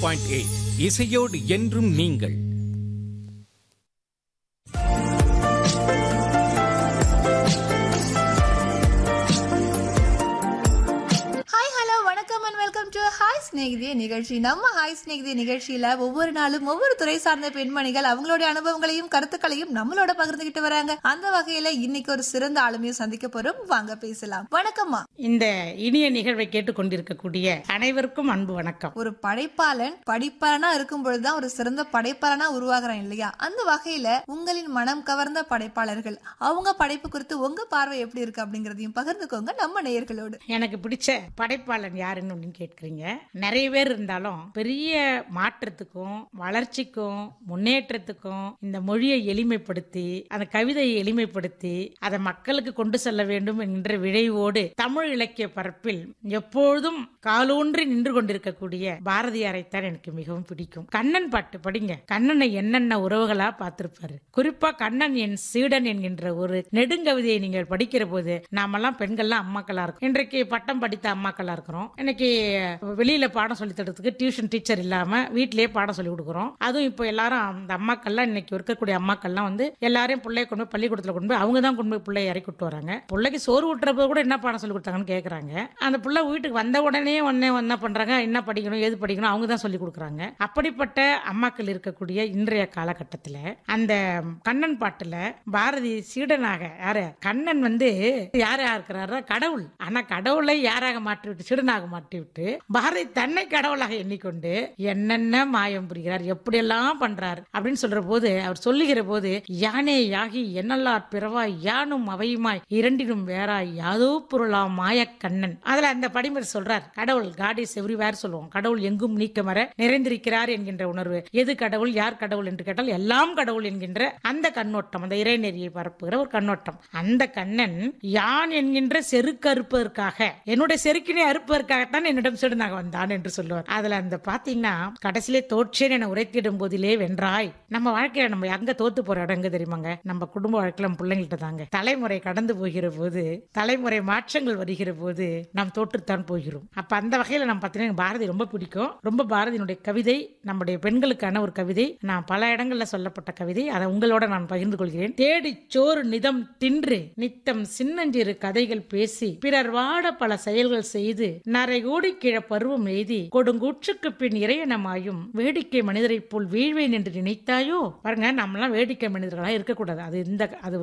point eight இசையோடு என்றும் நீங்கள் ஹாய் ஹலோ வணக்கம் அண்ட் வெல்கம் டு ஹாய் ஸ்நேகிதிய நிகழ்ச்சி நம்ம ஹாய் ஸ்நேகிதிய நிகழ்ச்சியில ஒவ்வொரு நாளும் ஒவ்வொரு துறை சார்ந்த பெண்மணிகள் அவங்களுடைய அனுபவங்களையும் கருத்துக்களையும் நம்மளோட பகிர்ந்துகிட்டு வராங்க அந்த வகையில இன்னைக்கு ஒரு சிறந்த ஆளுமையும் சந்திக்க போறோம் வாங்க பேசலாம் வணக்கம்மா இந்த இனிய நிகழ்வை கேட்டுக்கொண்டிருக்கக்கூடிய அனைவருக்கும் அன்பு வணக்கம் ஒரு படைப்பாளன் படிப்பாளனா இருக்கும் பொழுதுதான் ஒரு சிறந்த படைப்பாளனா உருவாகிறான் இல்லையா அந்த வகையில உங்களின் மனம் கவர்ந்த படைப்பாளர்கள் அவங்க படைப்பு குறித்து உங்க பார்வை எப்படி இருக்கு அப்படிங்கறதையும் பகிர்ந்துக்கோங்க நம்ம நேயர்களோடு எனக்கு பிடிச்ச படைப்பாளன் யாருன்னு அப்படின்னு கேட்குறீங்க நிறைய பேர் இருந்தாலும் பெரிய மாற்றத்துக்கும் வளர்ச்சிக்கும் முன்னேற்றத்துக்கும் இந்த மொழியை எளிமைப்படுத்தி அந்த கவிதையை எளிமைப்படுத்தி அதை மக்களுக்கு கொண்டு செல்ல வேண்டும் என்கின்ற விழைவோடு தமிழ் இலக்கிய பரப்பில் எப்பொழுதும் காலூன்றி நின்று கொண்டிருக்கக்கூடிய பாரதியாரைத்தான் எனக்கு மிகவும் பிடிக்கும் கண்ணன் பாட்டு படிங்க கண்ணனை என்னென்ன உறவுகளா பார்த்திருப்பாரு குறிப்பா கண்ணன் என் சீடன் என்கின்ற ஒரு நெடுங்கவிதையை நீங்கள் படிக்கிற போது நாமெல்லாம் பெண்கள்லாம் அம்மாக்களா இருக்கும் இன்றைக்கு பட்டம் படித்த அம்மாக்களா இருக்கிறோம் இன்னைக்கு வெளியில பாடம் சொல்லி தரதுக்கு டியூஷன் டீச்சர் இல்லாம வீட்டிலேயே பாடம் சொல்லி கொடுக்குறோம் அதுவும் இப்போ எல்லாரும் அந்த அம்மாக்கள்லாம் இன்னைக்கு இருக்கக்கூடிய அம்மாக்கள்லாம் வந்து எல்லாரையும் பிள்ளைய கொண்டு போய் பள்ளிக்கூடத்துல கொண்டு போய் அவங்க தான் கொண்டு போய் பிள்ளைய இறக்கி விட்டு வராங்க பிள்ளைக்கு சோறு ஊட்டுறப்ப கூட என்ன பாடம் சொல்லி கொடுத்தாங்கன்னு கேக்குறாங்க அந்த பிள்ளை வீட்டுக்கு வந்த உடனே உடனே என்ன பண்றாங்க என்ன படிக்கணும் எது படிக்கணும் அவங்க தான் சொல்லி கொடுக்குறாங்க அப்படிப்பட்ட அம்மாக்கள் இருக்கக்கூடிய இன்றைய காலகட்டத்துல அந்த கண்ணன் பாட்டுல பாரதி சீடனாக யாரு கண்ணன் வந்து யாரா இருக்கிறாரா கடவுள் ஆனா கடவுளை யாராக மாற்றி விட்டு சீடனாக மாற்றி விட்டு பாரதி தன்னை கடவுளாக எண்ணிக்கொண்டு என்னென்ன மாயம் புரிகிறார் எப்படியெல்லாம் பண்றார் அப்படின்னு சொல்ற போது அவர் சொல்லுகிற போது யானே யாகி என்னல்லார் பிறவாய் யானும் அவையுமாய் இரண்டினும் வேறாய் யாதோ பொருளாம் மாயக் கண்ணன் அதுல அந்த படிமர் சொல்றார் கடவுள் காட் இஸ் எவ்ரிவேர் சொல்லுவோம் கடவுள் எங்கும் நீக்கமர நிறைந்திருக்கிறார் என்கின்ற உணர்வு எது கடவுள் யார் கடவுள் என்று கேட்டால் எல்லாம் கடவுள் என்கின்ற அந்த கண்ணோட்டம் அந்த இறைநெறியை பரப்புகிற ஒரு கண்ணோட்டம் அந்த கண்ணன் யான் என்கின்ற செருக்கு அறுப்பதற்காக என்னுடைய செருக்கினை அறுப்பதற்காகத்தான் என்னிடம் சிடுனாக வந்தான் என்று சொல்லுவார் அதுல அந்த பாத்தீங்கன்னா கடைசியிலே தோற்றேன் என உரைத்திடும் போதிலே வென்றாய் நம்ம வாழ்க்கையில நம்ம எங்க தோத்து போற இடம் எங்க தெரியுமாங்க நம்ம குடும்ப வாழ்க்கையில நம்ம பிள்ளைங்கள்ட்ட தாங்க தலைமுறை கடந்து போகிற போது தலைமுறை மாற்றங்கள் வருகிற போது நாம் தோற்றுத்தான் போகிறோம் அப்ப அந்த வகையில நம்ம பார்த்தீங்கன்னா பாரதி ரொம்ப பிடிக்கும் ரொம்ப பாரதியினுடைய கவிதை நம்முடைய பெண்களுக்கான ஒரு கவிதை நான் பல இடங்கள்ல சொல்லப்பட்ட கவிதை அதை உங்களோட நான் பகிர்ந்து கொள்கிறேன் தேடி சோறு நிதம் தின்று நித்தம் சின்னஞ்சிறு கதைகள் பேசி பிறர் வாட பல செயல்கள் செய்து நரைகூடி கிழ பருவம் எய்தி கொடுங்கூற்றுக்கு பின் இறையனமாயும் வேடிக்கை மனிதரைப் போல் வீழ்வேன் என்று நினைத்தாயோ பாருங்க நம்மலாம் வேடிக்கை மனிதர்களா இருக்கக்கூடாது அது இந்த அது